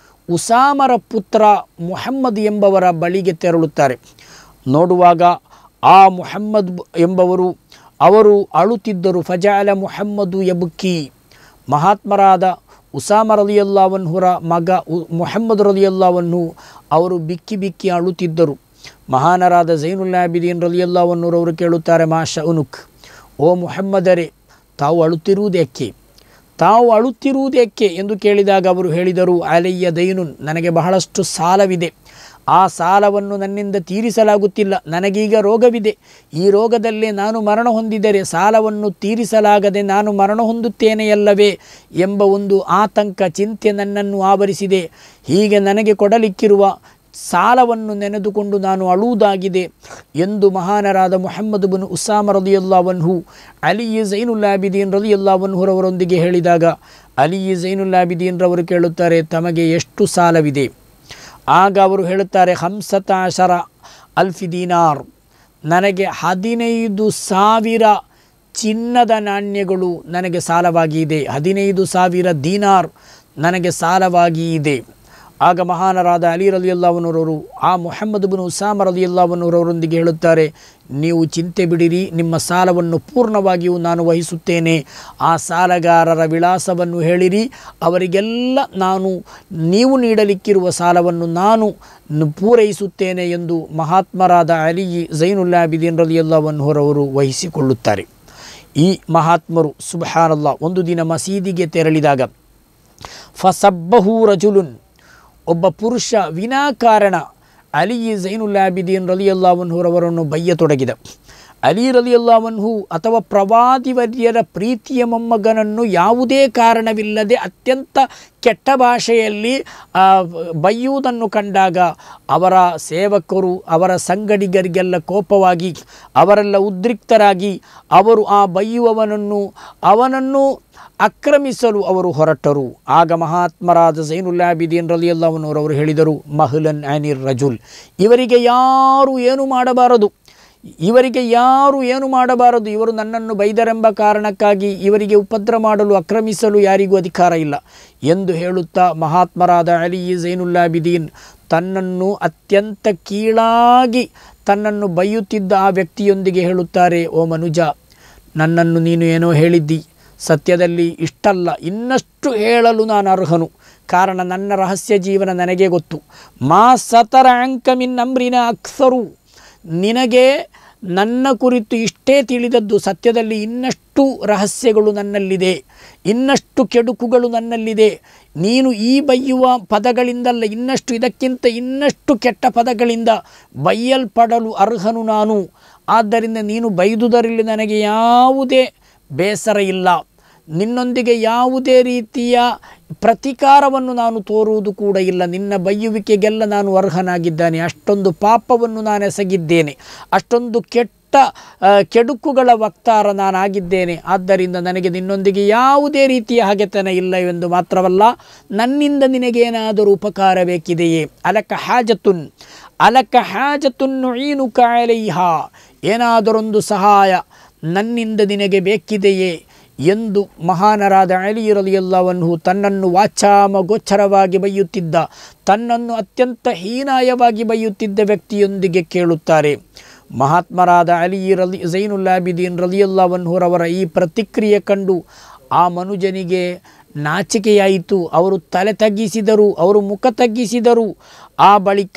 ಉಸಾಮರ ಪುತ್ರ ಮುಹಮ್ಮದ್ ಎಂಬವರ ಬಳಿಗೆ ತೆರಳುತ್ತಾರೆ ನೋಡುವಾಗ ಆ ಮುಹಮ್ಮದ್ ಬ- ಎಂಬವರು ಅವರು ಅಳುತ್ತಿದ್ದರು ಫಜಾಲ ಮುಹಮ್ಮದು ಯಬುಕ್ಕಿ ಮಹಾತ್ಮರಾದ ಉಸಾಮ ರಲಿಯಲ್ಲಾವನ್ಹುರ ಮಗ ಉ ಮುಹಮ್ಮದ್ ರಲಿಯಲ್ಲಾವನ್ನು ಅವರು ಬಿಕ್ಕಿ ಬಿಕ್ಕಿ ಅಳುತ್ತಿದ್ದರು ಮಹಾನರಾದ ಜೈನುಲ್ಲಾಬಿದೀನ್ ರಲಿಯಲ್ಲಾವನ್ನೂರವರು ಕೇಳುತ್ತಾರೆ ಮಾ ಶೌನುಕ್ ಓ ಮುಹಮ್ಮದರೇ ತಾವು ಅಳುತ್ತಿರುವುದೇಕೆ ತಾವು ಅಳುತ್ತಿರುವುದೇಕೆ ಎಂದು ಕೇಳಿದಾಗ ಅವರು ಹೇಳಿದರು ಅಲಯ್ಯ ದೈನುನ್ ನನಗೆ ಬಹಳಷ್ಟು ಸಾಲವಿದೆ ಆ ಸಾಲವನ್ನು ನನ್ನಿಂದ ತೀರಿಸಲಾಗುತ್ತಿಲ್ಲ ನನಗೀಗ ರೋಗವಿದೆ ಈ ರೋಗದಲ್ಲೇ ನಾನು ಮರಣ ಹೊಂದಿದರೆ ಸಾಲವನ್ನು ತೀರಿಸಲಾಗದೆ ನಾನು ಮರಣ ಹೊಂದುತ್ತೇನೆಯಲ್ಲವೇ ಎಂಬ ಒಂದು ಆತಂಕ ಚಿಂತೆ ನನ್ನನ್ನು ಆವರಿಸಿದೆ ಹೀಗೆ ನನಗೆ ಕೊಡಲಿಕ್ಕಿರುವ ಸಾಲವನ್ನು ನೆನೆದುಕೊಂಡು ನಾನು ಅಳುವುದಾಗಿದೆ ಎಂದು ಮಹಾನರಾದ ಮುಹಮ್ಮದ್ ಬಿನ್ ಉಸಾಮ ರಲಿಯಲ್ಲಾವನ್ಹು ಅಲಿ ಜೈನುಲ್ಲಾಬಿದೀನ್ ರಲಿಯಲ್ಲಾವನ್ಹುರವರೊಂದಿಗೆ ಹೇಳಿದಾಗ ಅಲಿ ಜೈನುಲ್ಲಾಬಿದೀನ್ ರವರು ಕೇಳುತ್ತಾರೆ ತಮಗೆ ಎಷ್ಟು ಸಾಲವಿದೆ ಆಗ ಅವರು ಹೇಳುತ್ತಾರೆ ಹಂಸತಾಶರ ಅಲ್ಫಿ ದೀನಾರ್ ನನಗೆ ಹದಿನೈದು ಸಾವಿರ ಚಿನ್ನದ ನಾಣ್ಯಗಳು ನನಗೆ ಸಾಲವಾಗಿ ಇದೆ ಹದಿನೈದು ಸಾವಿರ ದೀನಾರ್ ನನಗೆ ಸಾಲವಾಗಿ ಇದೆ ಆಗ ಮಹಾನರಾದ ಅಲಿ ರಲಿಯಲ್ಲಾವನವರವರು ಆ ಮೊಹಮ್ಮದ್ ಬಿನ್ ಉಸಾಮ ರಲಿಯಲ್ಲಾವನವರವರೊಂದಿಗೆ ಹೇಳುತ್ತಾರೆ ನೀವು ಚಿಂತೆ ಬಿಡಿರಿ ನಿಮ್ಮ ಸಾಲವನ್ನು ಪೂರ್ಣವಾಗಿಯೂ ನಾನು ವಹಿಸುತ್ತೇನೆ ಆ ಸಾಲಗಾರರ ವಿಳಾಸವನ್ನು ಹೇಳಿರಿ ಅವರಿಗೆಲ್ಲ ನಾನು ನೀವು ನೀಡಲಿಕ್ಕಿರುವ ಸಾಲವನ್ನು ನಾನು ನ- ಪೂರೈಸುತ್ತೇನೆ ಎಂದು ಮಹಾತ್ಮರಾದ ಅಲಿ ಜೈನುಲ್ಲಾಬಿದೀನ್ ರಲಿಯಲ್ಲಾವನ್ಹರವರು ವಹಿಸಿಕೊಳ್ಳುತ್ತಾರೆ ಈ ಮಹಾತ್ಮರು ಸುಬಹಾನಲ್ಲ ಒಂದು ದಿನ ಮಸೀದಿಗೆ ತೆರಳಿದಾಗ ಫಸಬ್ಬಹು ರಜುಲುನ್ ಒಬ್ಬ ಪುರುಷ ವಿನಾಕಾರಣ ಅಲಿ ಜೈನುಲ್ಲಾಬಿದೀನ್ ರಲಿಯಲ್ಲಾವನ್ಹುರವರನ್ನು ಬಯ್ಯತೊಡಗಿದ ಅಲಿ ರಲಿಯಲ್ಲಾವನ್ಹು ಅಥವಾ ಪ್ರವಾದಿವರ್ಯರ ಪ್ರೀತಿಯ ಮೊಮ್ಮಗನನ್ನು ಯಾವುದೇ ಕಾರಣವಿಲ್ಲದೆ ಅತ್ಯಂತ ಕೆಟ್ಟ ಭಾಷೆಯಲ್ಲಿ ಆ, ಬೈಯುವುದನ್ನು ಕಂಡಾಗ ಅವರ ಸೇವಕರು ಅವರ ಸಂಗಡಿಗರಿಗೆಲ್ಲ ಕೋಪವಾಗಿ ಅವರೆಲ್ಲ ಉದ್ರಿಕ್ತರಾಗಿ ಅವರು ಆ ಬೈಯುವವನನ್ನು ಅವನನ್ನು ಆಕ್ರಮಿಸಲು ಅವರು ಹೊರಟರು ಆಗ ಮಹಾತ್ಮರಾದ ಜೈನುಲ್ಲಾಬಿದೀನ್ ರಲಿಯಲ್ಲವನವರವರು ಹೇಳಿದರು ಮಹ್ಲನ್ ಆನಿರ್ ರಜುಲ್ ಇವರಿಗೆ ಯಾರು ಏನು ಮಾಡಬಾರದು ಇವರಿಗೆ ಯಾರು ಏನು ಮಾಡಬಾರದು ಇವರು ನನ್ನನ್ನು ಬೈದರೆಂಬ ಕಾರಣಕ್ಕಾಗಿ ಇವರಿಗೆ ಉಪದ್ರ ಮಾಡಲು ಆಕ್ರಮಿಸಲು ಯಾರಿಗೂ ಅಧಿಕಾರ ಇಲ್ಲ ಎಂದು ಹೇಳುತ್ತಾ ಮಹಾತ್ಮರಾದ ಅಲಿ ಜೈನುಲ್ಲಾಬಿದೀನ್ ತನ್ನನ್ನು ಅತ್ಯಂತ ಕೀಳಾಗಿ ತನ್ನನ್ನು ಬೈಯುತ್ತಿದ್ದ ಆ ವ್ಯಕ್ತಿಯೊಂದಿಗೆ ಹೇಳುತ್ತಾರೆ ಓ ಮನುಜ ನನ್ನನ್ನು ನೀನು ಏನೋ ಹೇಳಿದ್ದಿ ಸತ್ಯದಲ್ಲಿ ಇಷ್ಟಲ್ಲ ಇನ್ನಷ್ಟು ಹೇಳಲು ನಾನು ಅರ್ಹನು ಕಾರಣ ನನ್ನ ರಹಸ್ಯ ಜೀವನ ನನಗೆ ಗೊತ್ತು ಮಾ ಸತರ ಅಂಕಮಿನ್ ಅಮ್ರಿನ ಅಕ್ಸರು ನಿನಗೆ ನನ್ನ ಕುರಿತು ಇಷ್ಟೇ ತಿಳಿದದ್ದು ಸತ್ಯದಲ್ಲಿ ಇನ್ನಷ್ಟು ರಹಸ್ಯಗಳು ನನ್ನಲ್ಲಿದೆ ಇನ್ನಷ್ಟು ಕೆಡುಕುಗಳು ನನ್ನಲ್ಲಿದೆ ನೀನು ಈ ಬೈಯುವ ಪದಗಳಿಂದಲ್ಲ ಇನ್ನಷ್ಟು ಇದಕ್ಕಿಂತ ಇನ್ನಷ್ಟು ಕೆಟ್ಟ ಪದಗಳಿಂದ ಬೈಯಲ್ಪಡಲು ಅರ್ಹನು ನಾನು ಆದ್ದರಿಂದ ನೀನು ಬೈದುದರಲ್ಲಿ ನನಗೆ ಯಾವುದೇ ಬೇಸರ ಇಲ್ಲ ನಿನ್ನೊಂದಿಗೆ ಯಾವುದೇ ರೀತಿಯ ಪ್ರತಿಕಾರವನ್ನು ನಾನು ತೋರುವುದು ಕೂಡ ಇಲ್ಲ ನಿನ್ನ ಬೈಯುವಿಕೆಗೆಲ್ಲ ನಾನು ಅರ್ಹನಾಗಿದ್ದಾನೆ ಅಷ್ಟೊಂದು ಪಾಪವನ್ನು ನಾನು ಎಸಗಿದ್ದೇನೆ ಅಷ್ಟೊಂದು ಕೆಟ್ಟ ಆ, ಕೆಡುಕುಗಳ ವಕ್ತಾರ ನಾನಾಗಿದ್ದೇನೆ ಆದ್ದರಿಂದ ನನಗೆ ನಿನ್ನೊಂದಿಗೆ ಯಾವುದೇ ರೀತಿಯ ಹಗೆತನ ಇಲ್ಲ ಎಂದು ಮಾತ್ರವಲ್ಲ ನನ್ನಿಂದ ನಿನಗೇನಾದರೂ ಉಪಕಾರ ಬೇಕಿದೆಯೇ ಅಲಕ ಹಾಜತುನ್ ಅಲಕ ಹಾಜತುನ್ ನುಯೀನು ಕಾಯಲೈಹ ಏನಾದರೊಂದು ಸಹಾಯ ನನ್ನಿಂದ ನಿನಗೆ ಬೇಕಿದೆಯೇ ಎಂದು ಮಹಾನರಾದ ಅಲಿ ರಲಿಯಲ್ಲವನ್ಹು ತನ್ನನ್ನು ವಾಚಾಮ ಗೋಚರವಾಗಿ ಬೈಯುತ್ತಿದ್ದ ತನ್ನನ್ನು ಅತ್ಯಂತ ಹೀನಾಯವಾಗಿ ಬೈಯುತ್ತಿದ್ದ ವ್ಯಕ್ತಿಯೊಂದಿಗೆ ಕೇಳುತ್ತಾರೆ ಮಹಾತ್ಮರಾದ ಅಲಿ ರಲಿ ಝೈನುಲ್ಲಾಬಿದೀನ್ ರಲಿಯಲ್ಲವನ್ಹುರವರ ಈ ಪ್ರತಿಕ್ರಿಯೆ ಕಂಡು ಆ ಮನುಜನಿಗೆ ನಾಚಿಕೆಯಾಯಿತು ಅವರು ತಲೆ ತಗ್ಗಿಸಿದರು ಅವರು ಮುಖ ತಗ್ಗಿಸಿದರು ಆ ಬಳಿಕ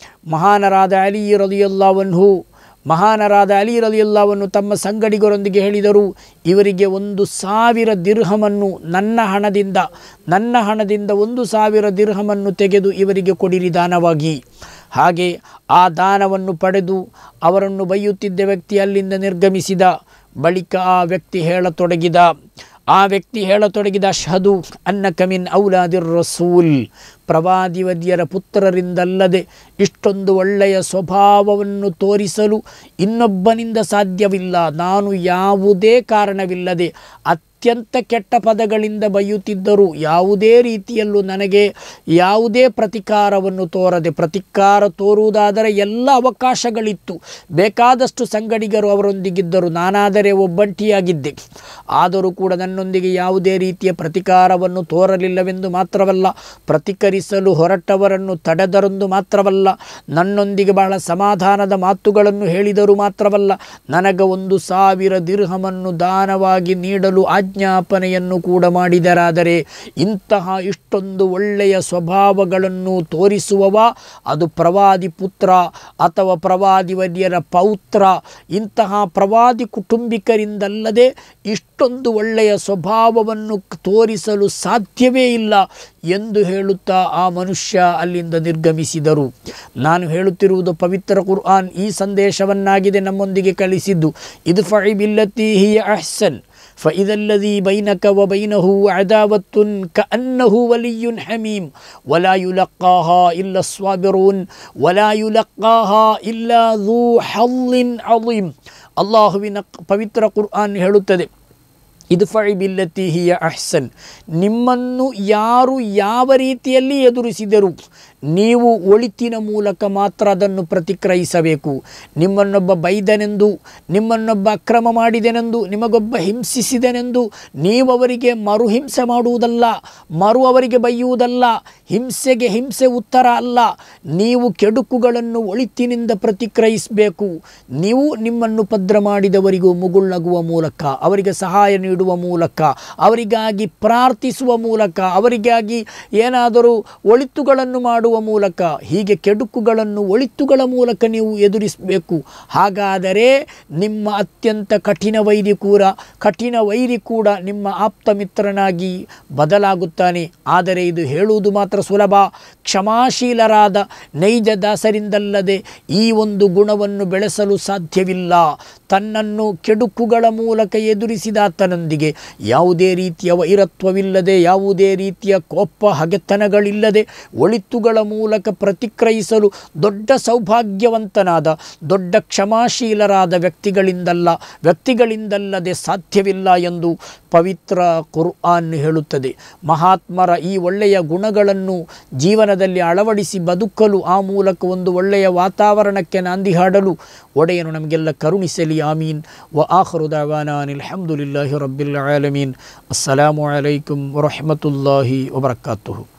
ಮಹಾನರಾದ ಅಲಿ ರಲಿಯಲ್ಲವನ್ಹು ಮಹಾನರಾದ ಅಲಿ ರಲಿಯಲ್ಲವನ್ನು ತಮ್ಮ ಸಂಗಡಿಗರೊಂದಿಗೆ ಹೇಳಿದರು ಇವರಿಗೆ ಒಂದು ಸಾವಿರ ದಿರ್ಹಮನ್ನು ನನ್ನ ಹಣದಿಂದ ನನ್ನ ಹಣದಿಂದ ಒಂದು ಸಾವಿರ ದಿರ್ಹಮನ್ನು ತೆಗೆದು ಇವರಿಗೆ ಕೊಡಿರಿ ದಾನವಾಗಿ ಹಾಗೆ ಆ ದಾನವನ್ನು ಪಡೆದು ಅವರನ್ನು ಬೈಯುತ್ತಿದ್ದ ವ್ಯಕ್ತಿ ಅಲ್ಲಿಂದ ನಿರ್ಗಮಿಸಿದ ಬಳಿಕ ಆ ವ್ಯಕ್ತಿ ಹೇಳತೊಡಗಿದ ಆ ವ್ಯಕ್ತಿ ಹೇಳತೊಡಗಿದ ಶಹದು ಅನ್ನ ಕಮಿನ್ ಔಲಾದಿರ್ ರಸೂಲ್ ಪ್ರವಾದಿವದ್ಯರ ಪುತ್ರರಿಂದಲ್ಲದೆ ಇಷ್ಟೊಂದು ಒಳ್ಳೆಯ ಸ್ವಭಾವವನ್ನು ತೋರಿಸಲು ಇನ್ನೊಬ್ಬನಿಂದ ಸಾಧ್ಯವಿಲ್ಲ ನಾನು ಯಾವುದೇ ಕಾರಣವಿಲ್ಲದೆ ಅತ್ಯಂತ ಕೆಟ್ಟ ಪದಗಳಿಂದ ಬೈಯುತ್ತಿದ್ದರೂ ಯಾವುದೇ ರೀತಿಯಲ್ಲೂ ನನಗೆ ಯಾವುದೇ ಪ್ರತಿಕಾರವನ್ನು ತೋರದೆ ಪ್ರತಿಕಾರ ತೋರುವುದಾದರೆ ಎಲ್ಲ ಅವಕಾಶಗಳಿತ್ತು ಬೇಕಾದಷ್ಟು ಸಂಗಡಿಗರು ಅವರೊಂದಿಗಿದ್ದರು ನಾನಾದರೆ ಒಬ್ಬಂಟಿಯಾಗಿದ್ದೆ ಆದರೂ ಕೂಡ ನನ್ನೊಂದಿಗೆ ಯಾವುದೇ ರೀತಿಯ ಪ್ರತಿಕಾರವನ್ನು ತೋರಲಿಲ್ಲವೆಂದು ಮಾತ್ರವಲ್ಲ ಪ್ರತಿಕರಿಸಲು ಹೊರಟವರನ್ನು ತಡೆದರೆಂದು ಮಾತ್ರವಲ್ಲ ನನ್ನೊಂದಿಗೆ ಬಹಳ ಸಮಾಧಾನದ ಮಾತುಗಳನ್ನು ಹೇಳಿದರು ಮಾತ್ರವಲ್ಲ ನನಗೆ ಒಂದು ಸಾವಿರ ದಿರ್ಹಮನ್ನು ದಾನವಾಗಿ ನೀಡಲು ಆಜ್ಞಾಪನೆಯನ್ನು ಕೂಡ ಮಾಡಿದರಾದರೆ ಇಂತಹ ಇಷ್ಟೊಂದು ಒಳ್ಳೆಯ ಸ್ವಭಾವಗಳನ್ನು ತೋರಿಸುವವ ಅದು ಪ್ರವಾದಿ ಪುತ್ರ ಅಥವಾ ಪ್ರವಾದಿ ವರ್ಯರ ಪೌತ್ರ ಇಂತಹ ಪ್ರವಾದಿ ಕುಟುಂಬಿಕರಿಂದಲ್ಲದೆ ಇಷ್ಟೊಂದು ಒಳ್ಳೆಯ ಸ್ವಭಾವವನ್ನು ತೋರಿಸಲು ಸಾಧ್ಯವೇ ಇಲ್ಲ ಎಂದು ಹೇಳುತ್ತಾ ಆ ಮನುಷ್ಯ ಅಲ್ಲಿಂದ ನಿರ್ಗಮಿಸಿದರು ನಾನು ಹೇಳುತ್ತಿರುವುದು ಪವಿತ್ರ ಕುರ್ಆನ್ ಈ ಸಂದೇಶವನ್ನಾಗಿದೆ ನಮ್ಮೊಂದಿಗೆ ಕಳಿಸಿದ್ದು ಇದು ಫೈ ಬಿಲ್ಲತಿ ಹಿಯ ಅಹ್ಸನ್ فإذا الذي بينك وبينه عداوة كأنه ولي حميم ولا يلقاها إلا الصابرون ولا يلقاها إلا ذو حظ عظيم ಅಲ್ಲಾಹುವಿನ ಪವಿತ್ರ ಕುರ್ಆನ್ ಹೇಳುತ್ತದೆ ಇದು ಬಿಲ್ಲತಿ ಹಿಯ ಅಹ್ಸನ್ ನಿಮ್ಮನ್ನು ಯಾರು ಯಾವ ರೀತಿಯಲ್ಲಿ ಎದುರಿಸಿದರು ನೀವು ಒಳಿತಿನ ಮೂಲಕ ಮಾತ್ರ ಅದನ್ನು ಪ್ರತಿಕ್ರಿಯಿಸಬೇಕು ನಿಮ್ಮನ್ನೊಬ್ಬ ಬೈದನೆಂದು ನಿಮ್ಮನ್ನೊಬ್ಬ ಅಕ್ರಮ ಮಾಡಿದೆನೆಂದು ನಿಮಗೊಬ್ಬ ಹಿಂಸಿಸಿದನೆಂದು ನೀವು ಅವರಿಗೆ ಮರುಹಿಂಸೆ ಮಾಡುವುದಲ್ಲ ಮರು ಅವರಿಗೆ ಬೈಯುವುದಲ್ಲ ಹಿಂಸೆಗೆ ಹಿಂಸೆ ಉತ್ತರ ಅಲ್ಲ ನೀವು ಕೆಡುಕುಗಳನ್ನು ಒಳಿತಿನಿಂದ ಪ್ರತಿಕ್ರಿಯಿಸಬೇಕು ನೀವು ನಿಮ್ಮನ್ನು ಪದ್ರ ಮಾಡಿದವರಿಗೂ ಮುಗುಳ್ನಗುವ ಮೂಲಕ ಅವರಿಗೆ ಸಹಾಯ ನೀಡುವ ಮೂಲಕ ಅವರಿಗಾಗಿ ಪ್ರಾರ್ಥಿಸುವ ಮೂಲಕ ಅವರಿಗಾಗಿ ಏನಾದರೂ ಒಳಿತುಗಳನ್ನು ಮಾಡುವ ಮೂಲಕ ಹೀಗೆ ಕೆಡುಕುಗಳನ್ನು ಒಳಿತುಗಳ ಮೂಲಕ ನೀವು ಎದುರಿಸಬೇಕು ಹಾಗಾದರೆ ನಿಮ್ಮ ಅತ್ಯಂತ ಕಠಿಣ ವೈರಿ ಕೂಡ ಕಠಿಣ ವೈರಿ ಕೂಡ ನಿಮ್ಮ ಆಪ್ತ ಮಿತ್ರನಾಗಿ ಬದಲಾಗುತ್ತಾನೆ ಆದರೆ ಇದು ಹೇಳುವುದು ಮಾತ್ರ ಸುಲಭ ಕ್ಷಮಾಶೀಲರಾದ ನೈಜ ದಾಸರಿಂದಲ್ಲದೆ ಈ ಒಂದು ಗುಣವನ್ನು ಬೆಳೆಸಲು ಸಾಧ್ಯವಿಲ್ಲ ತನ್ನನ್ನು ಕೆಡುಕುಗಳ ಮೂಲಕ ಎದುರಿಸಿದಾತನೊಂದಿಗೆ ಯಾವುದೇ ರೀತಿಯ ವೈರತ್ವವಿಲ್ಲದೆ ಯಾವುದೇ ರೀತಿಯ ಕೋಪ ಹಗೆತನಗಳಿಲ್ಲದೆ ಒಳಿತುಗಳ ಮೂಲಕ ಪ್ರತಿಕ್ರಿಯಿಸಲು ದೊಡ್ಡ ಸೌಭಾಗ್ಯವಂತನಾದ ದೊಡ್ಡ ಕ್ಷಮಾಶೀಲರಾದ ವ್ಯಕ್ತಿಗಳಿಂದಲ್ಲ ವ್ಯಕ್ತಿಗಳಿಂದಲ್ಲದೆ ಸಾಧ್ಯವಿಲ್ಲ ಎಂದು ಪವಿತ್ರ ಕುರ್ಆನ್ ಹೇಳುತ್ತದೆ ಮಹಾತ್ಮರ ಈ ಒಳ್ಳೆಯ ಗುಣಗಳನ್ನು ಜೀವನದಲ್ಲಿ ಅಳವಡಿಸಿ ಬದುಕಲು ಆ ಮೂಲಕ ಒಂದು ಒಳ್ಳೆಯ ವಾತಾವರಣಕ್ಕೆ ನಾಂದಿ ಹಾಡಲು ಒಡೆಯನು ನಮಗೆಲ್ಲ ಕರುಣಿಸಲಿ ಆಮೀನ್ ವ ಆಖರು ದಾವಾನಾನ್ ಅಲ್ಹಮ್ದುಲಿಲ್ಲಾಹಿ ರಬ್ಬಿಲ್ ಆಲಮೀನ್ ಅಸ್ಸಲಾಮು ಅಲೈಕುಂ ವರಹಮತುಲ್ಲಾಹಿ ವಬರಕಾತುಹು